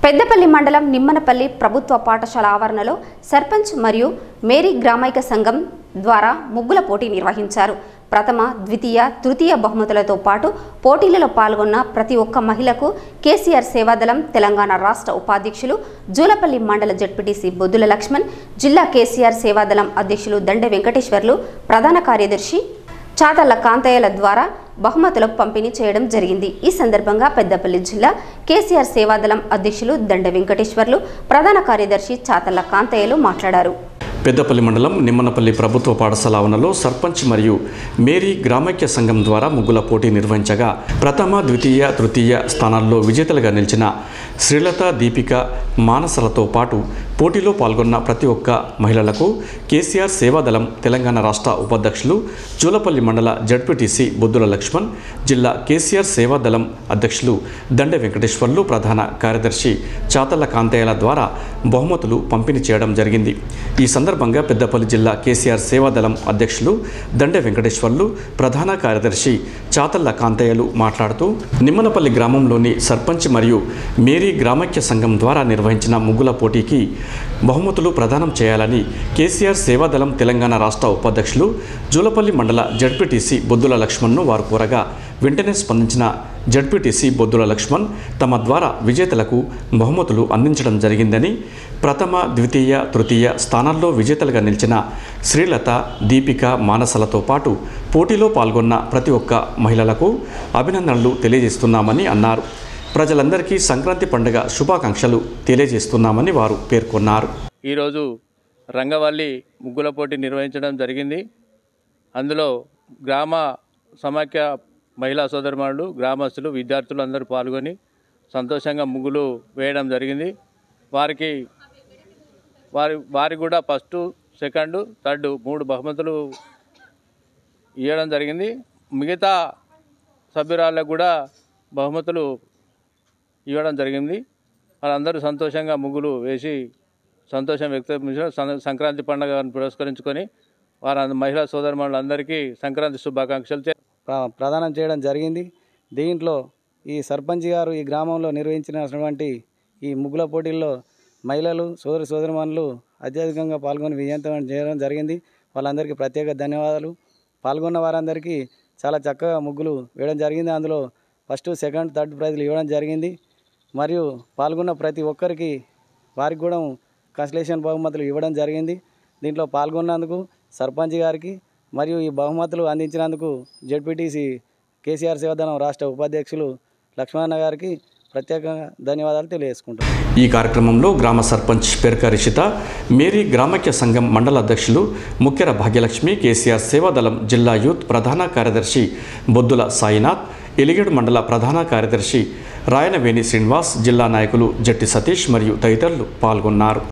పెద్దపల్లి మండలం నిమ్మనపల్లి ప్రభుత్వ పాఠశాల ఆవరణలో సర్పంచ్ మరియు మేరీ గ్రామైక సంఘం ద్వారా ముగ్గుల పోటీ నిర్వహించారు ప్రథమ ద్వితీయ తృతీయ బహుమతులతో పాటు పోటీలలో పాల్గొన్న ప్రతి ఒక్క మహిళకు కేసీఆర్ సేవాదళం తెలంగాణ రాష్ట్ర ఉపాధ్యక్షులు జూలపల్లి మండల జడ్పీటీసీ బొద్దుల లక్ష్మణ్ జిల్లా కేసీఆర్ సేవాదళం అధ్యక్షులు దండె వెంకటేశ్వర్లు ప్రధాన కార్యదర్శి చాతళ్ల కాంతయ్యల ద్వారా బహుమతులు పంపిణీ చేయడం జరిగింది ఈ సందర్భంగా పెద్దపల్లి జిల్లా కేసీఆర్ సేవాదళం అధ్యక్షులు దండ వెంకటేశ్వర్లు ప్రధాన కార్యదర్శి చాతళ్ల కాంతయ్యలు మాట్లాడారు పెద్దపల్లి మండలం నిమ్మనపల్లి ప్రభుత్వ పాఠశాల ఆవరణలో సర్పంచ్ మరియు మేరీ గ్రామైక్య సంఘం ద్వారా ముగ్గుల పోటీ నిర్వహించగా ప్రథమ ద్వితీయ తృతీయ స్థానాల్లో విజేతలుగా నిలిచిన శ్రీలత దీపిక మానసలతో పాటు పోటీలో పాల్గొన్న ప్రతి ఒక్క మహిళలకు కేసీఆర్ సేవాదళం తెలంగాణ రాష్ట్ర ఉపాధ్యక్షులు జూలపల్లి మండల జడ్పీటీసీ బొద్దుల లక్ష్మణ్ జిల్లా కేసీఆర్ సేవాదళం అధ్యక్షులు దండె వెంకటేశ్వర్లు ప్రధాన కార్యదర్శి చాతళ్ల కాంతయ్యల ద్వారా బహుమతులు పంపిణీ చేయడం జరిగింది ఈ సందర్భంగా పెద్దపల్లి జిల్లా కేసీఆర్ సేవాదళం అధ్యక్షులు దండె వెంకటేశ్వర్లు ప్రధాన కార్యదర్శి చాతళ్ల కాంతయ్యలు మాట్లాడుతూ నిమ్మనపల్లి గ్రామంలోని సర్పంచ్ మరియు మేరీ గ్రామైక్య సంఘం ద్వారా నిర్వహించిన ముగ్గుల పోటీకి బహుమతులు ప్రదానం చేయాలని కేసీఆర్ సేవాదళం తెలంగాణ రాష్ట్ర ఉపాధ్యక్షులు జూలపల్లి మండల జడ్పీటీసీ బొద్దుల లక్ష్మణ్ను వారు కోరగా వెంటనే స్పందించిన జడ్పీటీసీ బొద్దుల లక్ష్మణ్ తమ ద్వారా విజేతలకు బహుమతులు అందించడం జరిగిందని ప్రథమ ద్వితీయ తృతీయ స్థానాల్లో విజేతలుగా నిలిచిన శ్రీలత దీపిక మానసలతో పాటు పోటీలో పాల్గొన్న ప్రతి ఒక్క మహిళలకు అభినందనలు తెలియజేస్తున్నామని అన్నారు ప్రజలందరికీ సంక్రాంతి పండుగ శుభాకాంక్షలు తెలియజేస్తున్నామని వారు పేర్కొన్నారు ఈరోజు రంగవల్లి ముగ్గుల పోటీ నిర్వహించడం జరిగింది అందులో గ్రామ సమాఖ్య మహిళా సోదరుమానులు గ్రామస్తులు విద్యార్థులు అందరూ పాల్గొని సంతోషంగా ముగ్గులు వేయడం జరిగింది వారికి వారి వారికి కూడా ఫస్ట్ సెకండ్ థర్డ్ మూడు బహుమతులు ఇవ్వడం జరిగింది మిగతా సభ్యురాళ్ళకు కూడా బహుమతులు ఇవ్వడం జరిగింది వాళ్ళందరూ సంతోషంగా ముగ్గులు వేసి సంతోషం వ్యక్తం చేసిన సం- సంక్రాంతి పండుగను పురస్కరించుకొని వారి మహిళా సోదరుమణులందరికీ సంక్రాంతి శుభాకాంక్షలు తె- ప్ర- ప్రదానం చేయడం జరిగింది దీంట్లో ఈ సర్పంచ్ గారు ఈ గ్రామంలో నిర్వహించినటువంటి ఈ ముగ్గుల పోటీల్లో మహిళలు సోదరి సోదరిమణులు అత్యధికంగా పాల్గొని విజయవంతం చేయడం జరిగింది వాళ్ళందరికీ ప్రత్యేక ధన్యవాదాలు పాల్గొన్న వారందరికీ చాలా చక్కగా ముగ్గులు వేయడం జరిగింది అందులో ఫస్ట్ సెకండ్ థర్డ్ ప్రైజ్లు ఇవ్వడం జరిగింది మరియు పాల్గొన్న ప్రతి ఒక్కరికి వారికి కూడా కన్సలేషన్ బహుమతులు ఇవ్వడం జరిగింది దీంట్లో పాల్గొన్నందుకు సర్పంచ్ గారికి మరియు ఈ బహుమతులు అందించినందుకు జెడ్పీటీసీ కేసీఆర్ సేవదనం రాష్ట్ర ఉపాధ్యక్షులు లక్ష్మణ గారికి ప్రత్యేకంగా ధన్యవాదాలు తెలియజేసుకుంటున్నాను ఈ కార్యక్రమంలో గ్రామ సర్పంచ్ పెరక రిషిత మేరీ గ్రామైక్య సంఘం మండల అధ్యక్షులు ముఖ్యర భాగ్యలక్ష్మి కేసీఆర్ సేవాదళం జిల్లా యూత్ ప్రధాన కార్యదర్శి బొద్దుల సాయినాథ్ ఎలిగేడు మండల ప్రధాన కార్యదర్శి రాయనవేణి శ్రీనివాస్ జిల్లా నాయకులు జట్టి సతీష్ మరియు తదితరులు పాల్గొన్నారు